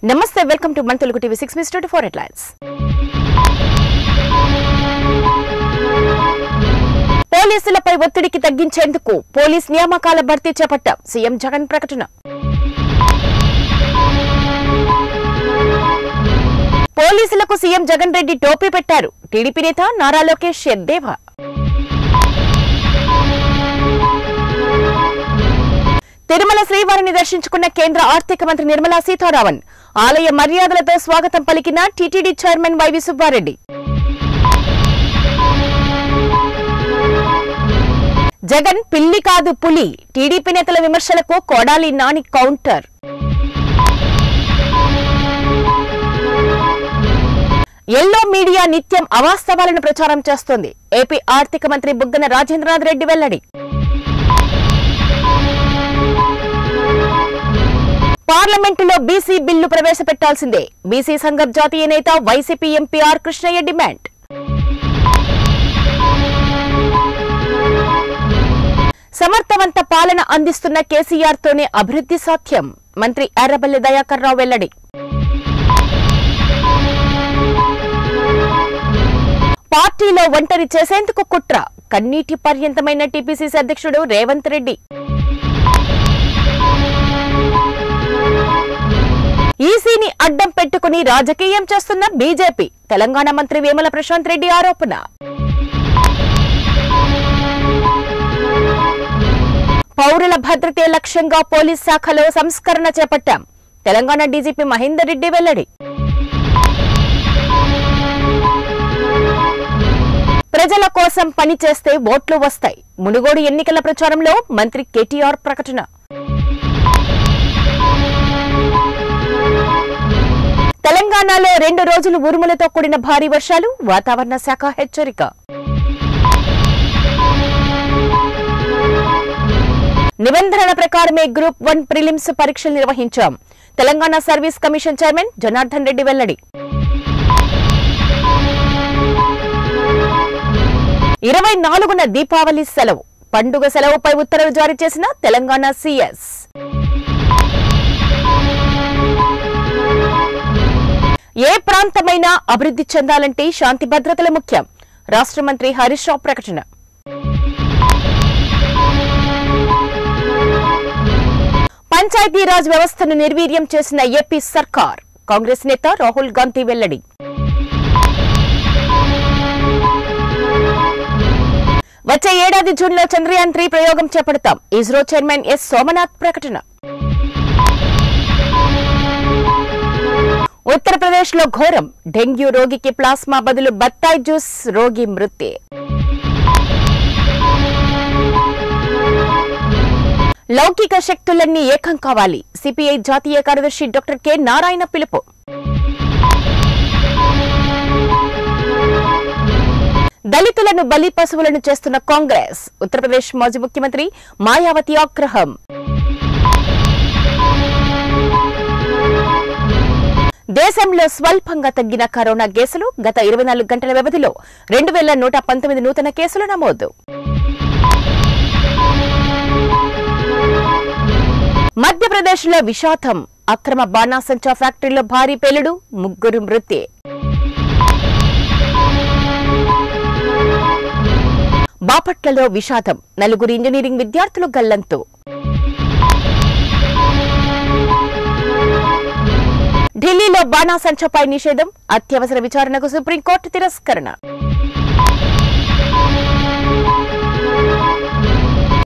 నమస్తే welcome to మన Telugu TV six miss twenty four headlines పోలీసులపై ఒత్తిడికి తగ్గించేందుకు పోలీస్ నియామకాల భర్తీ చేపట్టాం సీఎం జగన్ ప్రకటన పోలీసులకు సీఎం జగన్ రెడ్డి టోపీ పెట్టారు టీడీపీ నేత నారా లోకేష్ ఎద్దేవా తిరుమల శ్రీవారిని దర్శించుకున్న కేంద్ర ఆర్థిక మంత్రి నిర్మలా సీతారామన్ ఆలయ మర్యాదలతో స్వాగతం పలికిన TTD chairman YV Subba Reddy Jagan పిల్లి కాదు పులి టీడీపీ నేతల విమర్శలకు Kodali Nani counter yellow media నిత్యం అవాస్తవాలను ప్రచారం చేస్తోంది ఏపీ ఆర్థిక మంత్రి బుగ్గన రాజేంద్రనాథ్ రెడ్డి వెల్లడి పార్లమెంటులో బీసీ బిల్లు ప్రవేశపెట్టాల్సిందే బీసీ సంఘం జాతీయ నేత YCP MP R Krishnaiah demand సమర్థవంత పాలన అందిస్తున్న కేసీఆర్ తోనే అభివృద్ధి సాధ్యం మంత్రి ఎర్రబల్లి దయాకర్ రావు వెల్లడి పార్టీలో ఒంటరి చేసేందుకు కుట్ర కన్నీటి పర్యంతమైన టీపీసీసీ అధ్యక్షుడు రేవంత్ రెడ్డి ఈసీని అడ్డం పెట్టుకుని రాజకీయం చేస్తున్న బీజేపీ తెలంగాణ మంత్రి వేముల ప్రశాంత్ రెడ్డి ఆరోపణ పౌరుల భద్రతే లక్ష్యంగా పోలీస్ శాఖలో సంస్కరణ చేపట్టాం తెలంగాణ డీజీపీ మహేందర్ రెడ్డి వెల్లడి ప్రజల కోసం పనిచేస్తే ఓట్లు వస్తాయి మునుగోడు ఎన్నికల ప్రచారంలో మంత్రి కేటీఆర్ ప్రకటన తెలంగాణలో రెండు రోజులు ఉరుములతో కూడిన భారీ వర్షాలు వాతావరణ శాఖ హెచ్చరిక నిబంధనల ప్రకారమే గ్రూప్ వన్ ప్రిలిమ్స్ పరీక్షలు నిర్వహించాం Telangana service commission chairman Janardhan Reddy వెల్లడి ఇరవై నాలుగున దీపావళి సెలవు పండుగ సెలవుపై ఉత్తర్వులు జారీ చేసిన తెలంగాణ సీఎస్ ఏ ప్రాంతమైనా అభివృద్ధి చెందాలంటే శాంతి భద్రతలు ముఖ్యం రాష్ట్ర మంత్రి హరీష్ రావు ప్రకటన పంచాయతీరాజ్ వ్యవస్థను నిర్వీర్యం చేసిన ఏపీ సర్కార్ కాంగ్రెస్ నేత రాహుల్ గాంధీ వెల్లడి వచ్చే ఏడాది జూన్లో చంద్రయాన్ త్రీ ప్రయోగం చేపడతాం ఇస్రో చైర్మన్ ఎస్ సోమనాథ్ ప్రకటన ఉత్తరప్రదేశ్ లో ఘోరం డెంగ్యూ రోగికి ప్లాస్మా బదులు బత్తాయి జ్యూస్ రోగి మృతి లౌకిక శక్తులన్నీ ఏకం కావాలి సిపిఐ జాతీయ కార్యదర్శి డాక్టర్ కె నారాయణ పిలుపు దళితులను బలి పశువులను చేస్తున్న కాంగ్రెస్ ఉత్తరప్రదేశ్ మాజీ ముఖ్యమంత్రి మాయావతి ఆగ్రహం దేశంలో స్వల్పంగా తగ్గిన కరోనా కేసులు గత ఇరవై నాలుగు గంటల వ్యవధిలో రెండు వేల నూట పంతొమ్మిది నూతన కేసులు నమోదు మధ్యప్రదేశ్లో విషాదం అక్రమ బాణాసంచా ఫ్యాక్టరీలో భారీ పేలుడు ముగ్గురు మృతి బాపట్లలో విషాదం నలుగురు ఇంజనీరింగ్ విద్యార్థులు గల్లంతు ఢిల్లీలో బాణాసంచపై నిషేధం అత్యవసర విచారణకు సుప్రీంకోర్టు తిరస్కరణ